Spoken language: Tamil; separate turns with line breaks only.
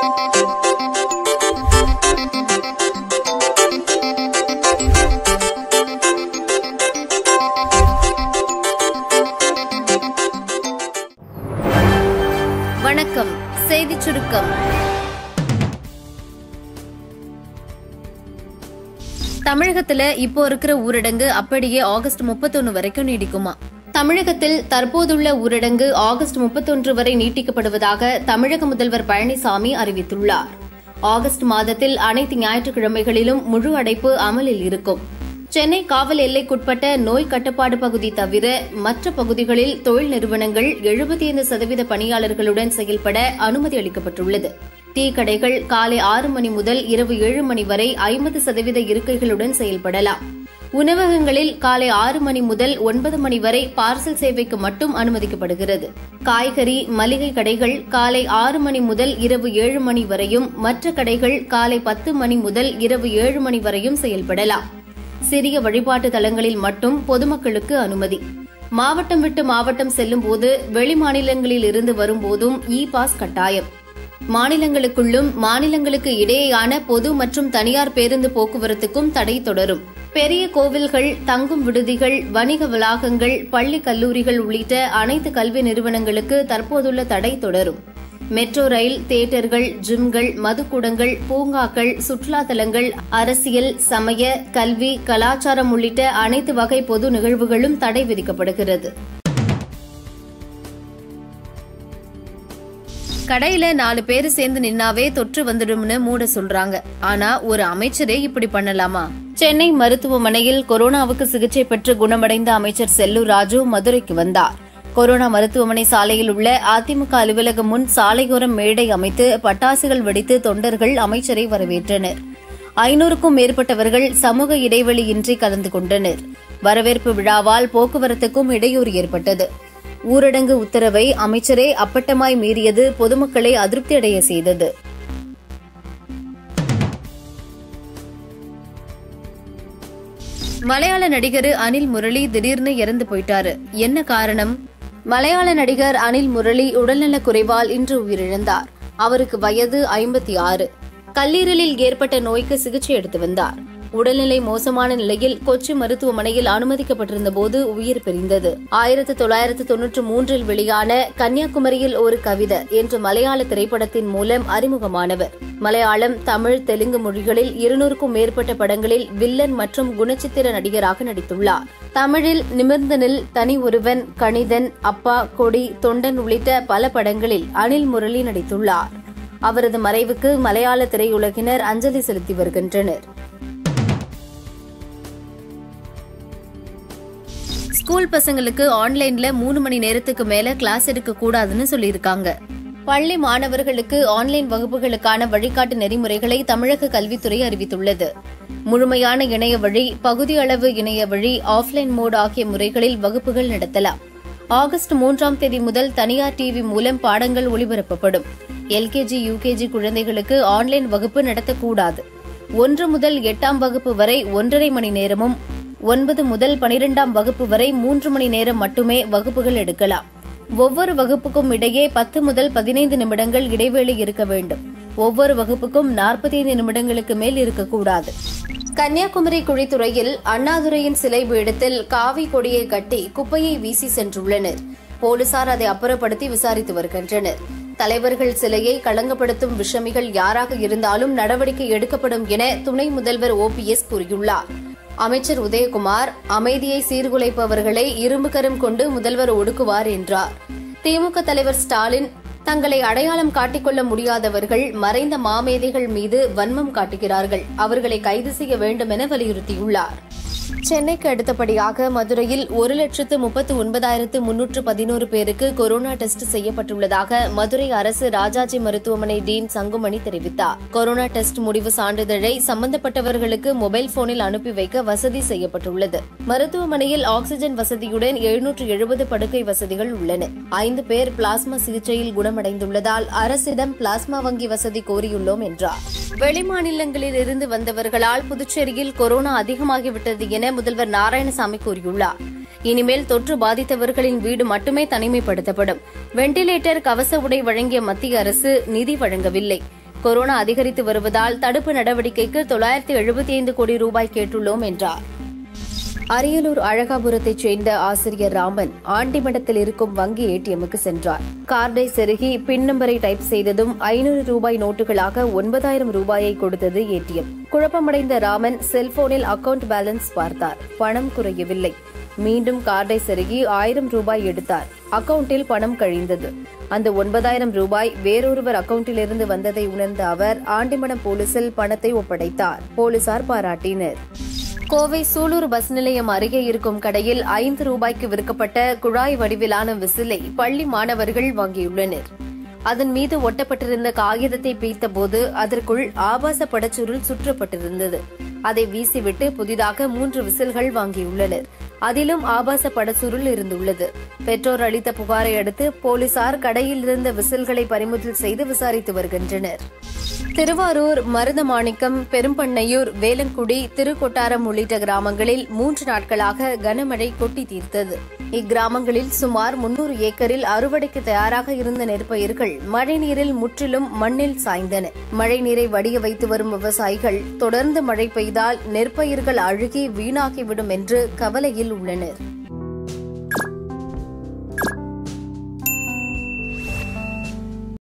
வணக்கம் செய்திச் சுருக்கம் தமிழகத்துல இப்போ இருக்கிற ஊரடங்கு அப்படியே ஆகஸ்ட் முப்பத்தொன்னு வரைக்கும் நீடிக்குமா தமிழகத்தில் தற்போதுள்ள ஊரடங்கு ஆகஸ்ட் முப்பத்தொன்று வரை நீட்டிக்கப்படுவதாக தமிழக முதல்வர் பழனிசாமி அறிவித்துள்ளார் ஆகஸ்ட் மாதத்தில் அனைத்து ஞாயிற்றுக்கிழமைகளிலும் முழு அடைப்பு அமலில் இருக்கும் சென்னை காவல் எல்லைக்குட்பட்ட நோய் கட்டுப்பாடு பகுதி தவிர மற்ற பகுதிகளில் தொழில் நிறுவனங்கள் 75% சதவீத பணியாளர்களுடன் செயல்பட அனுமதி அளிக்கப்பட்டுள்ளது டீ கடைகள் காலை ஆறு மணி முதல் இரவு ஏழு மணி வரை ஐம்பது சதவீத இருக்கைகளுடன் செயல்படலாம் உணவகங்களில் காலை ஆறு மணி முதல் ஒன்பது மணி வரை பார்சல் சேவைக்கு மட்டும் அனுமதிக்கப்படுகிறது காய்கறி மளிகை கடைகள் காலை ஆறு மணி முதல் இரவு ஏழு மணி வரையும் மற்ற கடைகள் காலை பத்து மணி முதல் இரவு ஏழு மணி வரையும் செயல்படலாம் சிறிய வழிபாட்டு தலங்களில் மட்டும் பொதுமக்களுக்கு அனுமதி மாவட்டம் விட்டு மாவட்டம் செல்லும்போது வெளிமாநிலங்களில் இருந்து வரும்போதும் இ பாஸ் கட்டாயம் மாநிலங்களுக்குள்ளும் மாநிலங்களுக்கு இடையேயான பொது மற்றும் தனியார் பேருந்து போக்குவரத்துக்கும் தடை தொடரும் பெரிய கோவில்கள் தங்கும் விடுதிகள் வணிக வளாகங்கள் பள்ளி கல்லூரிகள் உள்ளிட்ட அனைத்து கல்வி நிறுவனங்களுக்கு தற்போதுள்ள தடை தொடரும் மெட்ரோ ரயில் தியேட்டர்கள் ஜிம்கள் மதுக்கூடங்கள் பூங்காக்கள் சுற்றுலா தலங்கள் அரசியல் சமய கல்வி கலாச்சாரம் உள்ளிட்ட அனைத்து வகை பொது நிகழ்வுகளும் தடை விதிக்கப்படுகிறது கடையில நாலு பேர் சேர்ந்து நின்னாவே தொற்று வந்துடும்னு மூட சொல்றாங்க ஆனா ஒரு அமைச்சரே இப்படி பண்ணலாமா சென்னை மருத்துவமனையில் கொரோனாவுக்கு சிகிச்சை பெற்று குணமடைந்த அமைச்சர் செல்லூர் ராஜு மதுரைக்கு வந்தார் கொரோனா மருத்துவமனை சாலையில் உள்ள அதிமுக அலுவலகம் முன் சாலையோரம் மேடை அமைத்து பட்டாசுகள் வெடித்து தொண்டர்கள் அமைச்சரை வரவேற்றனர் ஐநூறுக்கும் மேற்பட்டவர்கள் சமூக இடைவெளியின்றி கலந்து கொண்டனர் வரவேற்பு விழாவால் போக்குவரத்துக்கும் இடையூறு ஏற்பட்டது ஊரடங்கு உத்தரவை அமைச்சரே அப்பட்டமாய் மீறியது பொதுமக்களை அதிருப்தியடைய செய்தது மலையாள நடிகர் அனில் முரளி திடீர்னு இறந்து போயிட்டாரு என்ன காரணம் மலையாள நடிகர் அனில் முரளி உடல்நலக் குறைவால் இன்று உயிரிழந்தார் அவருக்கு வயது ஐம்பத்தி ஆறு கல்லீரலில் ஏற்பட்ட நோய்க்கு சிகிச்சை எடுத்து வந்தார் உடல்நிலை மோசமான நிலையில் கொச்சி மருத்துவமனையில் அனுமதிக்கப்பட்டிருந்த போது உயிர் பிரிந்தது ஆயிரத்து தொள்ளாயிரத்து தொன்னூற்று மூன்றில் வெளியான கன்னியாகுமரியில் ஒரு கவிதை என்ற மலையாள திரைப்படத்தின் மூலம் அறிமுகமானவர் மலையாளம் தமிழ் தெலுங்கு மொழிகளில் இருநூறுக்கும் மேற்பட்ட படங்களில் வில்லன் மற்றும் குணச்சித்திர நடிகராக நடித்துள்ளார் தமிழில் நிமிர்ந்த நில் தனி ஒருவன் கணிதன் அப்பா கொடி தொண்டன் உள்ளிட்ட பல படங்களில் அனில் முரளி நடித்துள்ளார் அவரது மறைவுக்கு மலையாள திரையுலகினர் அஞ்சலி செலுத்தி வருகின்றனர் ஸ்கூல் பசங்களுக்கு ஆன்லைன்ல மூணு மணி நேரத்துக்கு மேல கிளாஸ் எடுக்க கூடாதுன்னு சொல்லியிருக்காங்க பள்ளி மாணவர்களுக்கு ஆன்லைன் வகுப்புகளுக்கான வழிகாட்டு நெறிமுறைகளை தமிழக கல்வித்துறை அறிவித்துள்ளது முழுமையான இணைய வழி பகுதி அளவு இணைய வழி ஆஃப்லைன் மோட் ஆகிய முறைகளில் வகுப்புகள் நடத்தலாம் ஆகஸ்ட் மூன்றாம் தேதி முதல் தனியார் டிவி மூலம் பாடங்கள் ஒளிபரப்பப்படும் எல்கேஜி யூகேஜி குழந்தைகளுக்கு ஆன்லைன் வகுப்பு நடத்தக்கூடாது ஒன்று முதல் எட்டாம் வகுப்பு வரை ஒன்றரை மணி நேரமும் ஒன்பது முதல் பனிரெண்டாம் வகுப்பு வரை மூன்று மணி நேரம் மட்டுமே வகுப்புகள் எடுக்கலாம் ஒவ்வொரு வகுப்புக்கும் இடையே பத்து முதல் பதினைந்து நிமிடங்கள் இடைவேளை இருக்க வேண்டும் ஒவ்வொரு வகுப்புக்கும் நாற்பத்தைந்து நிமிடங்களுக்கு மேல் இருக்கக்கூடாது கன்னியாகுமரி குழித்துறையில் அண்ணாதுரையின் சிலை பீடத்தில் காவி கொடியை கட்டி குப்பையை வீசி சென்றுள்ளனர் போலீசார் அதை அப்புறப்படுத்தி விசாரித்து வருகின்றனர் தலைவர்கள் சிலையை களங்கப்படுத்தும் விஷமிகள் யாராக இருந்தாலும் நடவடிக்கை எடுக்கப்படும் என துணை முதல்வர் ஓபிஎஸ் கூறியுள்ளார் அமைச்சர் உதயகுமார் அமைதியை சீர்குலைப்பவர்களை இரும்பு கரம் கொண்டு முதல்வர் ஒடுக்குவார் என்றார் திமுக தலைவர் ஸ்டாலின் தங்களை அடையாளம் காட்டிக்கொள்ள முடியாதவர்கள் மறைந்த மாமேதைகள் மீது வன்மம் காட்டுகிறார்கள் அவர்களை கைது செய்ய வேண்டும் என வலியுறுத்தியுள்ளார் சென்னைக்கு அடுத்தபடியாக மதுரையில் ஒரு லட்சத்து முப்பத்து ஒன்பதாயிரத்து முன்னூற்று பதினோரு பேருக்கு கொரோனா டெஸ்ட் செய்யப்பட்டுள்ளதாக மதுரை அரசு ராஜாஜி மருத்துவமனை டீன் சங்குமணி தெரிவித்தார் கொரோனா டெஸ்ட் முடிவு சான்றிதழை சம்பந்தப்பட்டவர்களுக்கு மொபைல் போனில் அனுப்பி வைக்க வசதி செய்யப்பட்டுள்ளது மருத்துவமனையில் ஆக்ஸிஜன் வசதியுடன் எழுநூற்று எழுபது படுக்கை வசதிகள் உள்ளன ஐந்து பேர் பிளாஸ்மா சிகிச்சையில் குணமடைந்துள்ளதால் அரசிடம் பிளாஸ்மா வங்கி வசதி கோரியுள்ளோம் என்றார் வெளிமாநிலங்களில் இருந்து வந்தவர்களால் புதுச்சேரியில் கொரோனா அதிகமாகிவிட்டது என முதல்வர் நாராயணசாமி கூறியுள்ளார் இனிமேல் தொற்று பாதித்தவர்களின் வீடு மட்டுமே தனிமைப்படுத்தப்படும் வெண்டிலேட்டர் கவச உடை வழங்கிய மத்திய அரசு நிதி வழங்கவில்லை கொரோனா அதிகரித்து வருவதால் தடுப்பு நடவடிக்கைக்கு தொள்ளாயிரத்து எழுபத்தி ஐந்து கோடி ரூபாய் கேட்டுள்ளோம் என்றார் அரியலூர் அழகாபுரத்தைச் சேர்ந்த ஆசிரியர் ராமன் ஆண்டிமடத்தில் இருக்கும் வங்கி ஏடிஎம்முக்கு சென்றார் கார்டை செருகி பின் நம்பரை டைப் செய்ததும் ஐநூறு ரூபாய் நோட்டுகளாக ஒன்பதாயிரம் ரூபாயை கொடுத்தது ஏடிஎம் குழப்பமடைந்த ராமன் செல்போனில் அக்கவுண்ட் பேலன்ஸ் பார்த்தார் பணம் குறையவில்லை மீண்டும் கார்டை செருகி ஆயிரம் ரூபாய் எடுத்தார் அக்கவுண்டில் பணம் கழிந்தது அந்த ஒன்பதாயிரம் ரூபாய் வேறொருவர் அக்கவுண்டிலிருந்து வந்ததை உணர்ந்த அவர் ஆண்டிமடம் போலீசில் பணத்தை ஒப்படைத்தார் போலீசார் பாராட்டினர் கோவை சூலூர் பஸ் நிலையம் அருகே இருக்கும் கடையில் ஐந்து ரூபாய்க்கு விற்கப்பட்ட குழாய் வடிவிலான விசிலை பள்ளி மாணவர்கள் வாங்கியுள்ளனர் அதன் மீது ஒட்டப்பட்டிருந்த காகிதத்தை பிய்த்தபோது அதற்குள் ஆபாச படச்சுருள் சுற்றப்பட்டிருந்தது அதை வீசிவிட்டு புதிதாக மூன்று விசில்கள் வாங்கியுள்ளனர் அதிலும் ஆபாச படச்சுருள் இருந்துள்ளது பெற்றோர் அளித்த புகாரை அடுத்து போலீசார் கடையில் இருந்த விசில்களை பறிமுதல் செய்து விசாரித்து வருகின்றனர் திருவாரூர் மருதமாணிக்கம் பெரும்பண்ணையூர் வேலங்குடி திருக்கொட்டாரம் உள்ளிட்ட கிராமங்களில் மூன்று நாட்களாக கனமழை கொட்டி தீர்த்தது இக்கிராமங்களில் சுமார் முன்னூறு ஏக்கரில் அறுவடைக்கு தயாராக இருந்த நெற்பயிர்கள் மழைநீரில் முற்றிலும் மண்ணில் சாய்ந்தன மழைநீரை வடிய வைத்து வரும் விவசாயிகள் தொடர்ந்து மழை பெய்தால் நெற்பயிர்கள் அழுகி வீணாகிவிடும் என்று கவலையில் உள்ளனர்